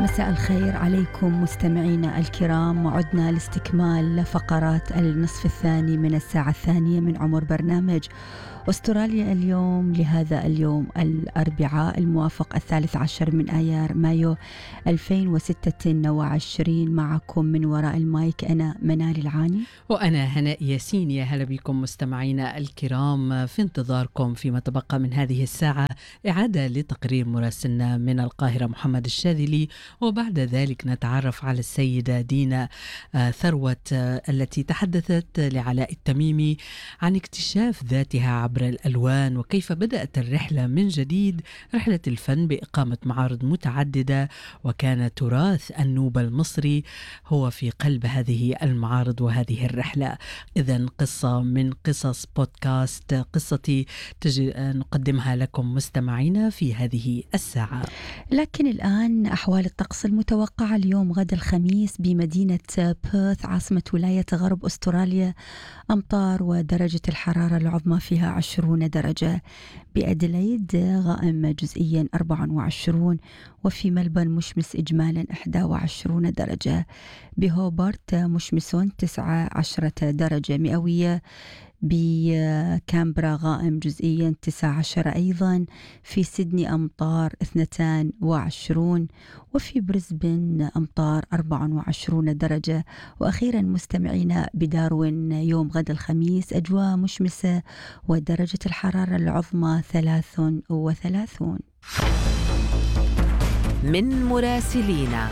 مساء الخير عليكم مستمعينا الكرام وعدنا لاستكمال فقرات النصف الثاني من الساعة الثانية من عمر برنامج أستراليا اليوم لهذا اليوم الأربعاء الموافق الثالث عشر من آيار مايو 2026 معكم من وراء المايك أنا منال العاني وأنا هناء ياسين يا هلا بكم مستمعينا الكرام في انتظاركم فيما تبقى من هذه الساعة إعادة لتقرير مراسلنا من القاهرة محمد الشاذلي وبعد ذلك نتعرف على السيدة دينا آه، ثروت آه، التي تحدثت لعلاء التميمي عن اكتشاف ذاتها عبر الألوان وكيف بدأت الرحلة من جديد رحلة الفن بإقامة معارض متعددة وكان تراث النوبة المصري هو في قلب هذه المعارض وهذه الرحلة إذا قصة من قصص بودكاست قصتي تجي نقدمها لكم مستمعينا في هذه الساعة لكن الآن أحوال الطقس المتوقعة اليوم غدا الخميس بمدينة بيرث عاصمة ولاية غرب أستراليا أمطار ودرجة الحرارة العظمى فيها 20 درجة بأديلايد غائم جزئيا 24 وفي ملبن مشمس إجمالا 21 درجة بهوبرت مشمس 19 درجة مئوية بكامبرا غائم جزئيا 19 أيضا في سيدني أمطار 22 وفي بريسبن أمطار 24 درجة وأخيرا مستمعينا بداروين يوم غد الخميس أجواء مشمسة ودرجة الحرارة العظمى 33 من مراسلينا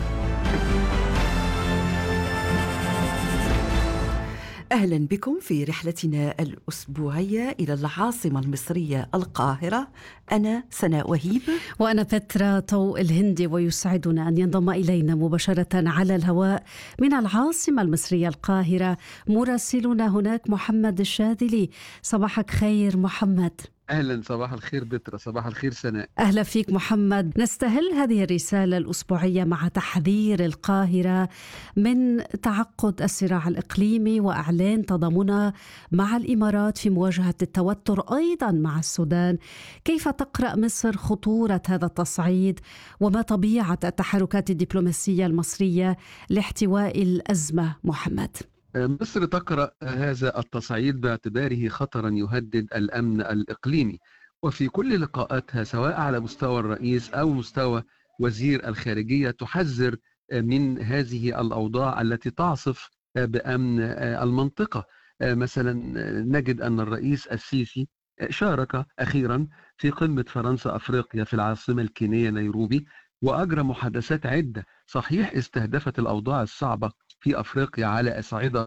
اهلا بكم في رحلتنا الاسبوعيه الى العاصمه المصريه القاهره انا سناء وهيب وانا بترا طوء الهندي ويسعدنا ان ينضم الينا مباشره على الهواء من العاصمه المصريه القاهره مراسلنا هناك محمد الشاذلي صباحك خير محمد اهلا صباح الخير بترا صباح الخير سناء اهلا فيك محمد نستهل هذه الرساله الاسبوعيه مع تحذير القاهره من تعقد الصراع الاقليمي واعلان تضامنها مع الامارات في مواجهه التوتر ايضا مع السودان كيف تقرا مصر خطوره هذا التصعيد وما طبيعه التحركات الدبلوماسيه المصريه لاحتواء الازمه محمد مصر تقرأ هذا التصعيد باعتباره خطرا يهدد الأمن الإقليمي وفي كل لقاءاتها سواء على مستوى الرئيس أو مستوى وزير الخارجية تحذر من هذه الأوضاع التي تعصف بأمن المنطقة مثلا نجد أن الرئيس السيسي شارك أخيرا في قمة فرنسا أفريقيا في العاصمة الكينية نيروبي وأجرى محادثات عدة صحيح استهدفت الأوضاع الصعبة في افريقيا على اصعده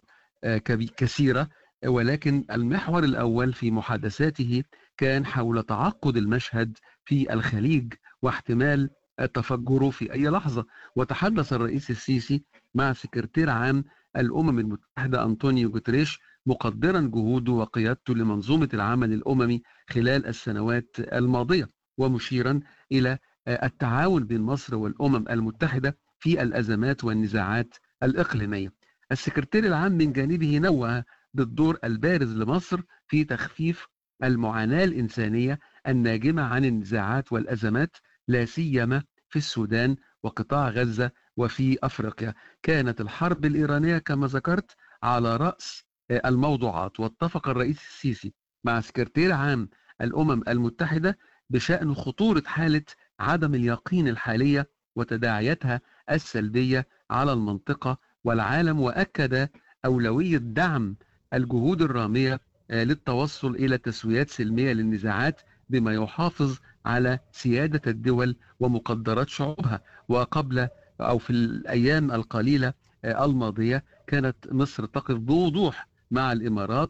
كثيره ولكن المحور الاول في محادثاته كان حول تعقد المشهد في الخليج واحتمال تفجره في اي لحظه وتحدث الرئيس السيسي مع سكرتير عام الامم المتحده انطونيو جوتريش مقدرا جهوده وقيادته لمنظومه العمل الاممي خلال السنوات الماضيه ومشيرا الى التعاون بين مصر والامم المتحده في الازمات والنزاعات الإقليمية السكرتير العام من جانبه نوه بالدور البارز لمصر في تخفيف المعاناة الإنسانية الناجمة عن النزاعات والأزمات لا سيما في السودان وقطاع غزة وفي أفريقيا كانت الحرب الإيرانية كما ذكرت على رأس الموضوعات واتفق الرئيس السيسي مع سكرتير عام الأمم المتحدة بشأن خطورة حالة عدم اليقين الحالية وتداعياتها السلبية على المنطقة والعالم وأكد أولوية دعم الجهود الرامية للتوصل إلى تسويات سلمية للنزاعات بما يحافظ على سيادة الدول ومقدرات شعوبها وقبل أو في الأيام القليلة الماضية كانت مصر تقف بوضوح مع الإمارات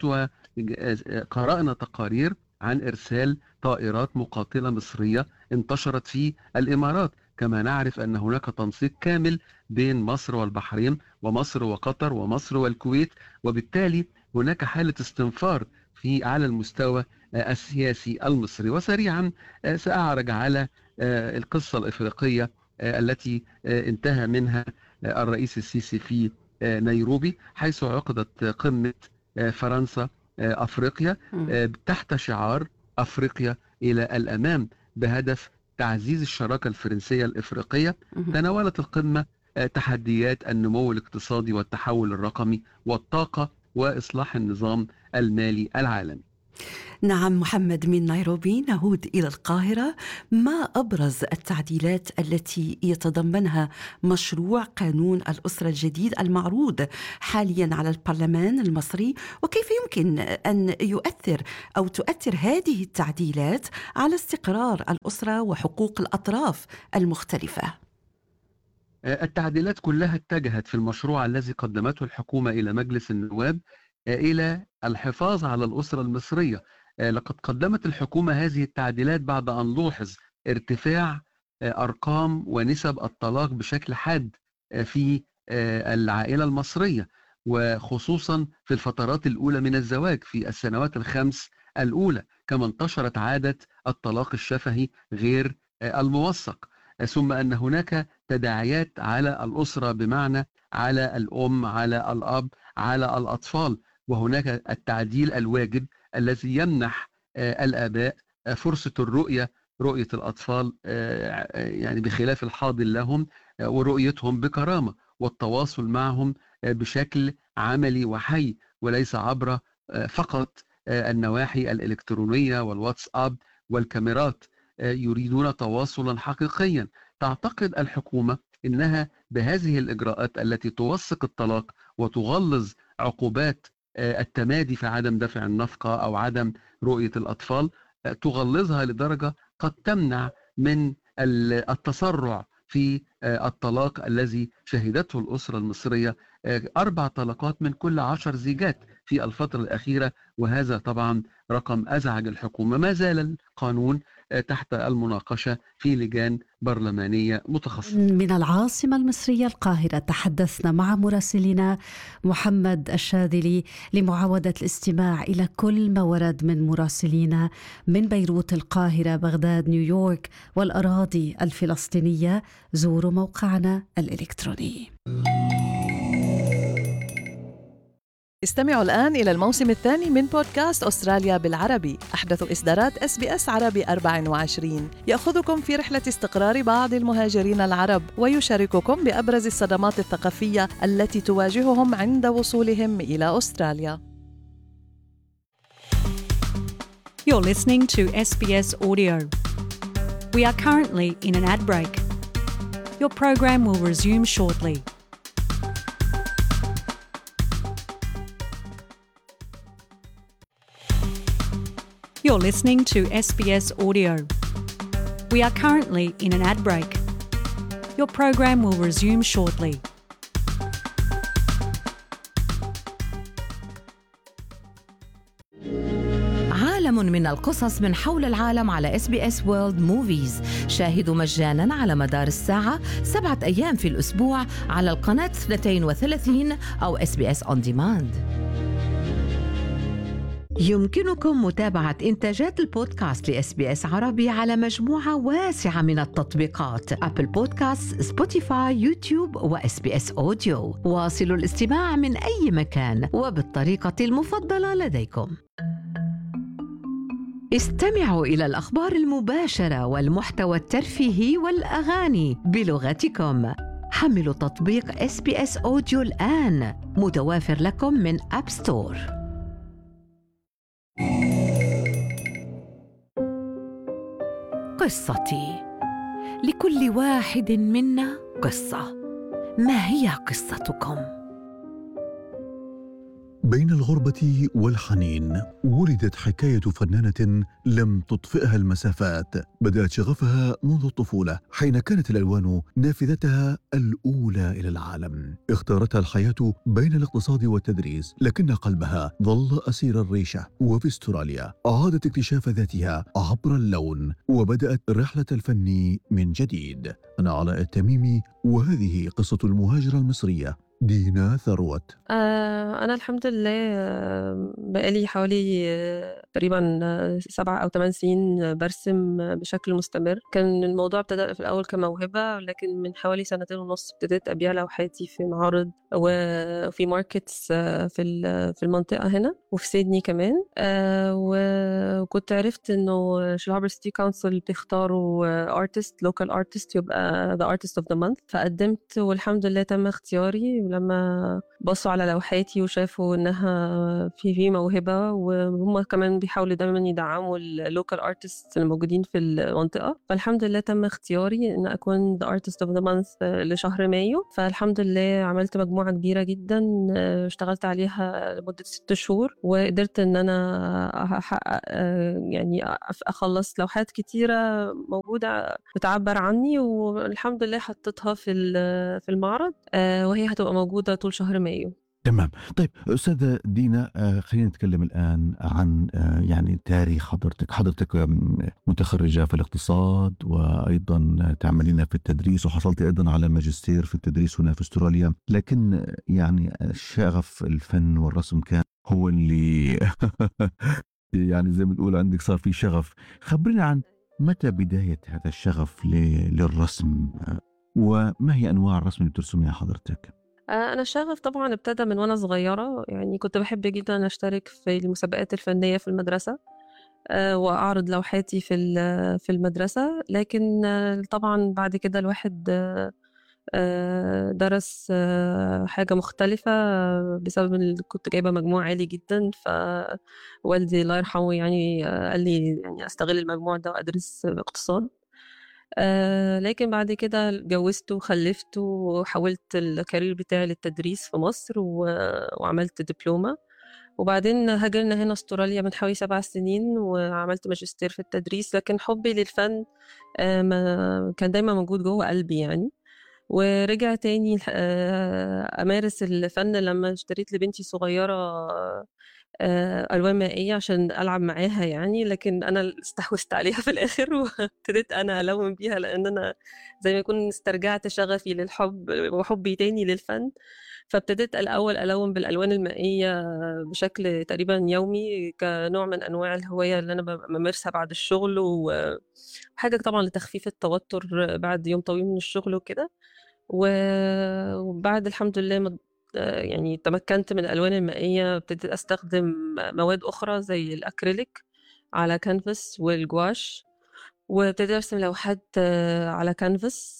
وقرأنا تقارير عن إرسال طائرات مقاتلة مصرية انتشرت في الإمارات كما نعرف أن هناك تنسيق كامل بين مصر والبحرين ومصر وقطر ومصر والكويت وبالتالي هناك حالة استنفار في على المستوى السياسي المصري وسريعا سأعرج على القصة الإفريقية التي انتهى منها الرئيس السيسي في نيروبي حيث عقدت قمة فرنسا أفريقيا تحت شعار أفريقيا إلى الأمام بهدف تعزيز الشراكة الفرنسية الإفريقية تناولت القمة تحديات النمو الاقتصادي والتحول الرقمي والطاقة وإصلاح النظام المالي العالمي نعم محمد من نيروبي نعود الى القاهره ما ابرز التعديلات التي يتضمنها مشروع قانون الاسره الجديد المعروض حاليا على البرلمان المصري وكيف يمكن ان يؤثر او تؤثر هذه التعديلات على استقرار الاسره وحقوق الاطراف المختلفه التعديلات كلها اتجهت في المشروع الذي قدمته الحكومه الى مجلس النواب الى الحفاظ على الاسره المصريه آه، لقد قدمت الحكومة هذه التعديلات بعد أن لوحظ ارتفاع آه، أرقام ونسب الطلاق بشكل حاد آه، في العائلة المصرية وخصوصا في الفترات الأولى من الزواج في السنوات الخمس الأولى كما انتشرت عادة الطلاق الشفهي غير الموثق ثم أن هناك تداعيات على الأسرة بمعنى على الأم على الأب على الأطفال وهناك التعديل الواجب الذي يمنح آه، الآباء آه، فرصة الرؤية رؤية الأطفال آه، يعني بخلاف الحاضن لهم ورؤيتهم بكرامة والتواصل معهم بشكل عملي وحي وليس عبر فقط النواحي الإلكترونية والواتساب والكاميرات يريدون تواصلا حقيقيا تعتقد الحكومة إنها بهذه الإجراءات التي توثق الطلاق وتغلظ عقوبات آه، التمادي في عدم دفع النفقة أو عدم رؤية الأطفال آه، تغلظها لدرجة قد تمنع من التسرع في آه، الطلاق الذي شهدته الأسرة المصرية أربع طلقات من كل عشر زيجات في الفترة الأخيرة وهذا طبعا رقم أزعج الحكومة ما زال القانون تحت المناقشة في لجان برلمانية متخصصة من العاصمة المصرية القاهرة تحدثنا مع مراسلنا محمد الشاذلي لمعاودة الاستماع إلى كل ما ورد من مراسلينا من بيروت القاهرة بغداد نيويورك والأراضي الفلسطينية زوروا موقعنا الإلكتروني استمعوا الآن إلى الموسم الثاني من بودكاست أستراليا بالعربي أحدث إصدارات أس بي أس عربي 24 يأخذكم في رحلة استقرار بعض المهاجرين العرب ويشارككم بأبرز الصدمات الثقافية التي تواجههم عند وصولهم إلى أستراليا You're listening to SBS Audio. We are currently in an ad break. Your program will resume shortly. You're listening to SBS Audio. We are currently in an ad break. Your program will resume shortly. عالم من القصص من حول العالم على اس بي اس وورلد موفيز شاهدوا مجانا على مدار الساعة سبعة أيام في الأسبوع على القناة 32 أو اس بي اس اون ديماند يمكنكم متابعة إنتاجات البودكاست لإس بي إس عربي على مجموعة واسعة من التطبيقات أبل بودكاست، سبوتيفاي، يوتيوب وإس بي إس أوديو واصلوا الاستماع من أي مكان وبالطريقة المفضلة لديكم استمعوا إلى الأخبار المباشرة والمحتوى الترفيهي والأغاني بلغتكم حملوا تطبيق اس بي اس اوديو الان متوافر لكم من اب ستور قصتي لكل واحد منا قصه ما هي قصتكم بين الغربة والحنين ولدت حكاية فنانة لم تطفئها المسافات بدأت شغفها منذ الطفولة حين كانت الألوان نافذتها الأولى إلى العالم اختارتها الحياة بين الاقتصاد والتدريس لكن قلبها ظل أسير الريشة وفي استراليا أعادت اكتشاف ذاتها عبر اللون وبدأت رحلة الفن من جديد أنا علاء التميمي وهذه قصة المهاجرة المصرية دينا ثروت آه، أنا الحمد لله آه، بقالي حوالي آه، تقريبا سبعة أو ثمان سنين برسم بشكل مستمر كان الموضوع ابتدأ في الأول كموهبة لكن من حوالي سنتين ونص ابتديت أبيع لوحاتي في معارض وفي ماركتس في في المنطقة هنا وفي سيدني كمان وكنت عرفت إنه شلهاربر سيتي كونسل بيختاروا ارتست لوكال ارتست يبقى ذا ارتست اوف ذا مانث فقدمت والحمد لله تم اختياري ولما بصوا على لوحاتي وشافوا إنها في في موهبة وهم كمان بيحاولوا دايما يدعموا اللوكال ارتست الموجودين في المنطقة فالحمد لله تم اختياري إن أكون ذا ارتست اوف ذا مانث لشهر مايو فالحمد لله عملت مجموعة كبيرة جدا اشتغلت عليها لمدة ست شهور وقدرت إن أنا أحقق يعني أخلص لوحات كتيرة موجودة بتعبر عني والحمد لله حطيتها في في المعرض وهي هتبقى موجودة طول شهر مايو تمام طيب أستاذة دينا خلينا نتكلم الآن عن يعني تاريخ حضرتك حضرتك متخرجة في الاقتصاد وأيضا تعملين في التدريس وحصلت أيضا على ماجستير في التدريس هنا في استراليا لكن يعني شغف الفن والرسم كان هو اللي يعني زي ما تقول عندك صار في شغف خبرينا عن متى بداية هذا الشغف للرسم وما هي أنواع الرسم اللي بترسميها حضرتك؟ أنا الشغف طبعًا ابتدى من وأنا صغيرة، يعني كنت باحب جدًا أشترك في المسابقات الفنية في المدرسة، وأعرض لوحاتي في في المدرسة، لكن طبعًا بعد كده الواحد درس حاجة مختلفة بسبب إن كنت جايبة مجموع عالي جدًا، فوالدي الله يرحمه يعني قال لي يعني أستغل المجموع ده وأدرس اقتصاد. آه لكن بعد كده اتجوزت وخلفت وحولت الكارير بتاعي للتدريس في مصر وعملت دبلومة وبعدين هاجرنا هنا استراليا من حوالي سبع سنين وعملت ماجستير في التدريس لكن حبي للفن آه ما كان دايما موجود جوه قلبي يعني ورجع تاني آه أمارس الفن لما اشتريت لبنتي صغيرة ألوان مائية عشان ألعب معاها يعني لكن أنا استحوذت عليها في الآخر وابتديت أنا ألون بيها لأن أنا زي ما يكون استرجعت شغفي للحب وحبي تاني للفن فابتديت الأول ألون بالألوان المائية بشكل تقريبا يومي كنوع من أنواع الهواية اللي أنا بمارسها بعد الشغل وحاجة طبعا لتخفيف التوتر بعد يوم طويل من الشغل وكده وبعد الحمد لله يعني تمكنت من الألوان المائية ابتديت أستخدم مواد أخرى زي الأكريليك على كانفاس والجواش وابتديت أرسم لوحات على كانفاس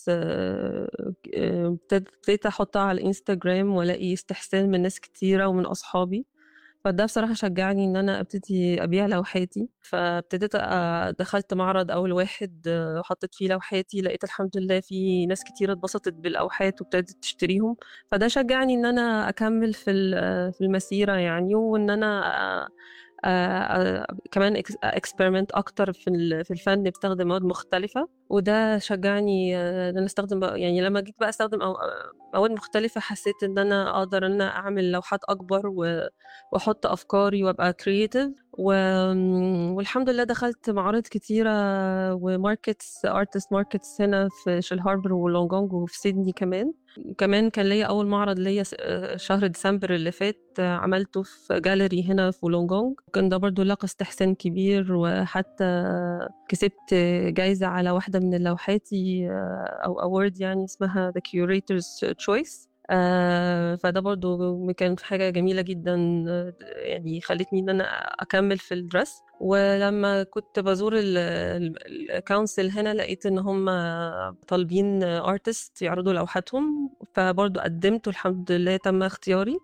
ابتديت أحطها على الإنستجرام وألاقي استحسان من ناس كتيرة ومن أصحابي فده بصراحة شجعني إن أنا أبتدي أبيع لوحاتي فابتديت دخلت معرض أول واحد وحطيت فيه لوحاتي لقيت الحمد لله في ناس كتير اتبسطت بالأوحات وابتدت تشتريهم فده شجعني إن أنا أكمل في في المسيرة يعني وإن أنا كمان اكسبيرمنت اكتر في في الفن بستخدم مواد مختلفه وده شجعني ان انا استخدم يعني لما جيت بقى استخدم مواد مختلفه حسيت ان انا اقدر ان انا اعمل لوحات اكبر واحط افكاري وابقى كرييتيف والحمد لله دخلت معارض كتيره وماركتس ارتست ماركتس هنا في شيل هاربر ولونجونج وفي سيدني كمان كمان كان ليا أول معرض ليا شهر ديسمبر اللي فات عملته في جاليري هنا في لونجونج كان ده برضو لقى استحسان كبير وحتى كسبت جايزة على واحدة من لوحاتي أو أورد يعني اسمها The Curator's Choice آه فده برضو كان حاجة جميلة جدا يعني خلتني ان انا اكمل في الدرس ولما كنت بزور الكونسل هنا لقيت ان هم طالبين ارتست يعرضوا لوحاتهم فبرضو قدمت والحمد لله تم اختياري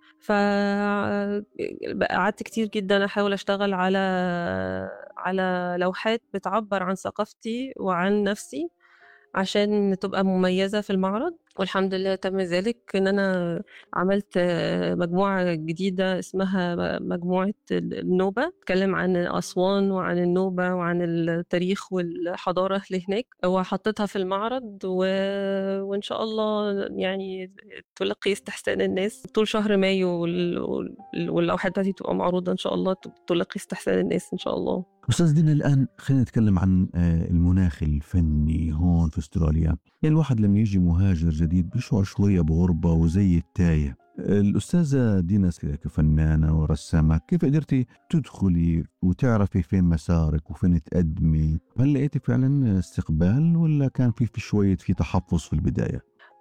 فقعدت كتير جدا احاول اشتغل على على لوحات بتعبر عن ثقافتي وعن نفسي عشان تبقى مميزة في المعرض والحمد لله تم ذلك ان انا عملت مجموعة جديدة اسمها مجموعة النوبة تتكلم عن اسوان وعن النوبة وعن التاريخ والحضارة اللي هناك وحطيتها في المعرض و... وان شاء الله يعني تلقي استحسان الناس طول شهر مايو واللوحات بتاعتي تبقى معروضة ان شاء الله تلقي استحسان الناس ان شاء الله استاذ دينا الان خلينا نتكلم عن المناخ الفني هون في استراليا يعني الواحد لما يجي مهاجر جديد بيشعر شويه بغربه وزي التايه الأستاذة دينا كفنانة ورسامة كيف قدرتي تدخلي وتعرفي فين مسارك وفين تقدمي هل لقيتي فعلا استقبال ولا كان في, في شوية في تحفظ في البداية؟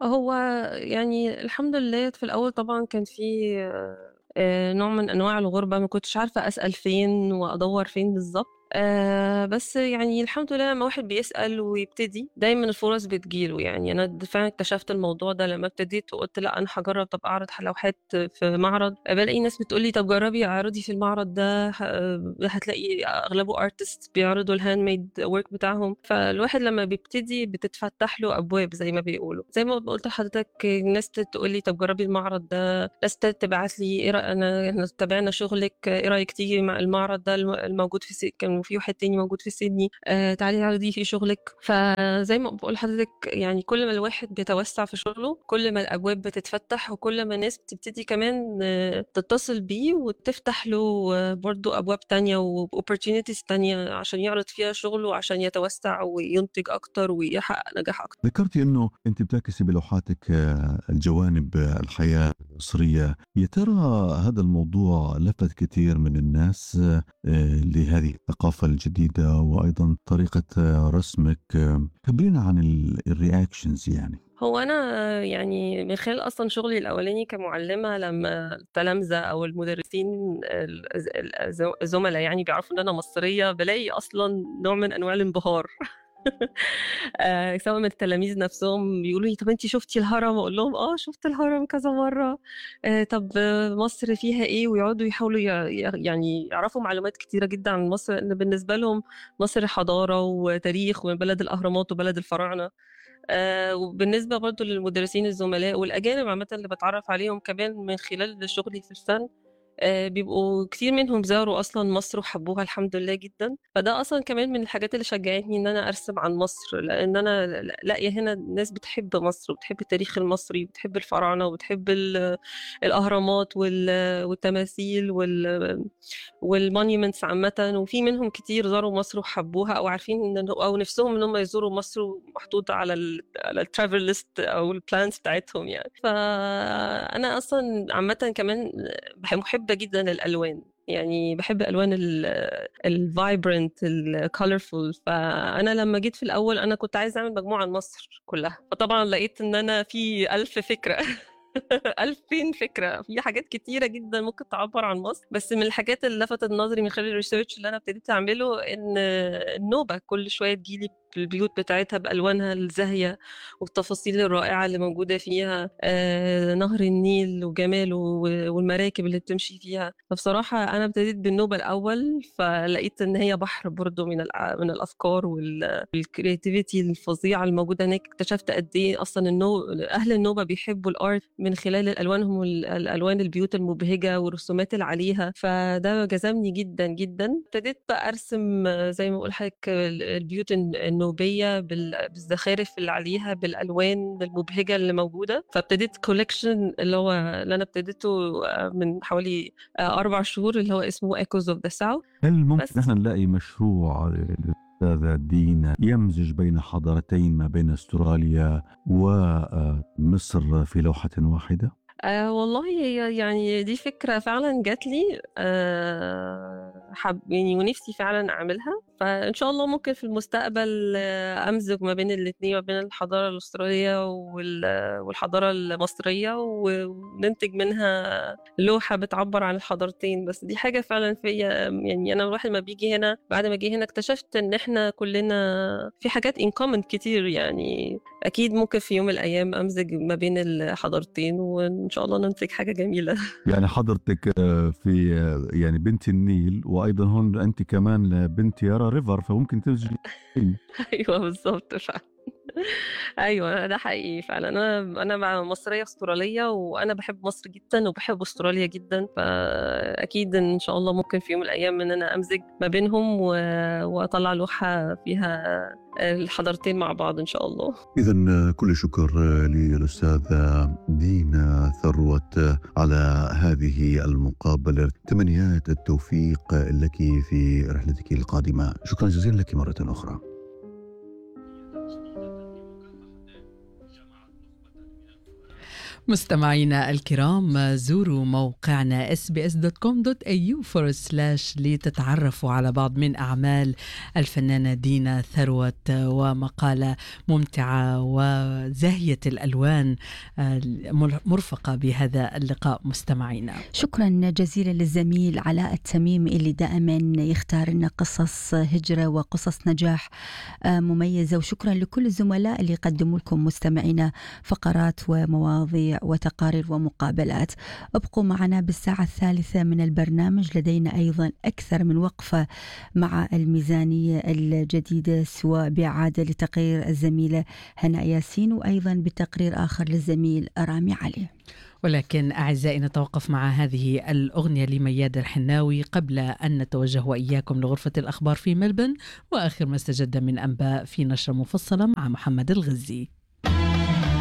هو يعني الحمد لله في الأول طبعًا كان في آآ نوع من أنواع الغُربة، ما كنتش عارفة أسأل فين وأدوّر فين بالضبط. آآ بس يعني الحمد لله لمّا الواحد بيسأل ويبتدي، دايمًا الفُرَص بتيجي له، يعني أنا د فعلًا اكتشفت الموضوع ده لمّا ابتديت وقُلت لأ أنا هاجرّب طَب أعرض ح لوحات في معرض، بالاقي ناس بتقول لي: "طَب جرّبي اعرضي في المعرض ده ه هتلاقي أغلبه artists بيعرضوا الhandmade work بتاعهم." فالواحد لمّا بيبتدي بتتفتح له أبواب زي ما بيقولوا، زي ما قُلت لحضرتك ناس ت تقول لي: "طَب جرّبي المعرض ده." ناس ت تبعت لي إيه رأ أنا إحنا تابعنا شغلِك، إيه رأيِك تيجي م المعرض ده الم الموجود في س كان وفي واحد تاني موجود في سيدني، آآ تعالي اعرضي فيه شغلِك. فزي ما باقول لحضرتك يعني كل ما الواحد بيتوسّع في شغله، كل ما الأبواب بتتفتح وكل ما ناس بتبتدي كمان تتصل بيه وتفتح له برضه أبواب تانية وopportunities تانية عشان يعرض فيها شغله وعشان يتوسّع وينتج أكتر ويحقق نجاح أكتر. ذكرتِ إنه أنتِ بتعكسي بلوحاتِك الجوانب الحياة الأسرية، يا ترى هذا الموضوع لفت كتير من الناس آآ لهذه الثقافة الجديدة وأيضًا طريقة رسمِك، خبرينا عن ال الreactions يعني. هو أنا يعني من خلال أصلًا شغلي الأولاني كمُعلِّمة لمّا التلامذة أو المُدرسين ال الز الز الزُملا يعني بيعرفوا إن أنا مصرية، بالاقي أصلًا نوع من أنواع الانبهار. آآ سواء من التلاميذ نَفْسهم بيقولوا لي: "طَب أنتِ شُفتِ الهرم؟" أقول لهم: "آه شُفت الهرم كذا مرّة." آآ "طَب مصر فيها إيه؟" ويقعدوا يحاولوا ي ي يعني يعرفوا معلومات كتيرة جدًا عن مصر، لإن بالنسبة لهم مصر حضارة وتاريخ وبلد الأهرامات وبلد الفراعنة. آآ وبالنسبة برضه للمُدرسين الزُملاء والأجانب عامةً اللي باتعرّف عليهم كمان من خلال شغلي في الفن، آآ بيبقوا كتير منهم زاروا أصلًا مصر وحبّوها الحمد لله جدًا، فده أصلًا كمان من الحاجات اللي شجّعتني إن أنا أرسم عن مصر، لإن أنا ل لاقية هنا ناس بتحب مصر وبتحب التاريخ المصري وبتحب الفراعنة وبتحب ال الأهرامات وال والتماثيل وال والmonuments عامةً وفي منهم كتير زاروا مصر وحبّوها أو عارفين إن أو نِفْسهم إن هم يزوروا مصر ومحطوطة على ال على الtravel list أو الplans بتاعتهم يعني. فأنا أصلًا عامةً كمان باح مُحبّة جدًا للألوان، يعني باحب ألوان ال الvibrant الcolorful فأنا لمّا جيت في الأول أنا كنت عايزة أعمل مجموعة عن مصر كُلّها، فطبعًا لقيت إن أنا في ألف فكرة 2000 فكرة، في حاجات كتيرة جدًا ممكن تعبّر عن مصر، بس من الحاجات اللي لفتت نظري من خلال الresearch اللي أنا ابتديت أعمله إن النوبة كل شوية تيجي لي البيوت بتاعتها بألوانها الزاهية والتفاصيل الرائعة اللي موجودة فيها، آآ نهر النيل وجماله و والمراكب اللي بتمشي فيها، فبصراحة أنا ابتديت بالنوبة الأول، فلقيت إن هي بحر برضه من الأ من الأفكار وال الcreativity الفظيعة الموجودة هناك، اكتشفت قد إيه أصلًا النو أهل النوبة بيحبوا الart من خلال ألوانهم وال الألوان البيوت المبهجة والرسومات اللي عليها، فده جذبني جدًا، جدًا. ابتديت بقى أرسم زي ما باقول لحضرتك ال البيوت الن النوبية بال بالزخارف اللي عليها، بالألوان المبهجة اللي موجودة، فابتديت collection اللي هو اللي أنا ابتديته من حوالي آآ 4 شهور اللي هو اسمه echoes of the south. هل ممكن بس. إحنا نلاقي مشروع للأستاذة دينا يمزج بين حضارتين ما بين أستراليا ومصر في لوحة واحدة؟ آآ والله هي يعني دي فكرة فعلًا جات لي آآ حب يعني ونِفْسي فعلًا أعملها، فإن شاء الله ممكن في المستقبل أمزج ما بين الاتنين، ما بين الحضارة الأسترالية وال والحضارة المصرية و وننتج منها لوحة بتعبّر عن الحضارتين، بس دي حاجة فعلًا فيّا يعني أنا الواحد أمّا بييجي هنا بعد ما جه هنا اكتشفت إن إحنا كُلّنا في حاجات in common كتير يعني أكيد ممكن في يوم من الأيام أمزج ما بين الحضارتين وإن شاء الله ننتج حاجة جميلة. يعني حضرتِك في يعني بنت النيل وأيضًا هون أنتِ كمان بنت يارا ريفر فممكن تمزجي الاتنين. أيوه بالضبط فعلًا. أيوه ده حقيقي فعلًا، أنا أنا م مصرية أسترالية وأنا باحب مصر جدًا وباحب أستراليا جدًا، فأكيد إن شاء الله ممكن في يوم من الأيام إن أنا أمزج ما بينهم و وأطلّع لوحة فيها الحضارتين مع بعض إن شاء الله. إذًا كل الشكر للأستاذة دينا ثروت على هذه المقابلة، تمنيات التوفيق لكِ في رحلتِك القادمة، شكرًا جزيلًا لكِ مرةً أخرى. مستمعينا الكرام زوروا موقعنا sbs.com.au slash لتتعرفوا على بعض من أعمال الفنانة دينا ثروت ومقالة ممتعة وزاهية الألوان مرفقة بهذا اللقاء مستمعينا شكرا جزيلا للزميل علاء التميم اللي دائما يختار لنا قصص هجرة وقصص نجاح مميزة وشكرا لكل الزملاء اللي قدموا لكم مستمعينا فقرات ومواضيع وتقارير ومقابلات ابقوا معنا بالساعة الثالثة من البرنامج لدينا أيضا أكثر من وقفة مع الميزانية الجديدة سواء بإعادة لتقرير الزميلة هنا ياسين وأيضا بتقرير آخر للزميل رامي علي ولكن أعزائي نتوقف مع هذه الأغنية لمياد الحناوي قبل أن نتوجه وإياكم لغرفة الأخبار في ملبن وآخر ما استجد من أنباء في نشرة مفصلة مع محمد الغزي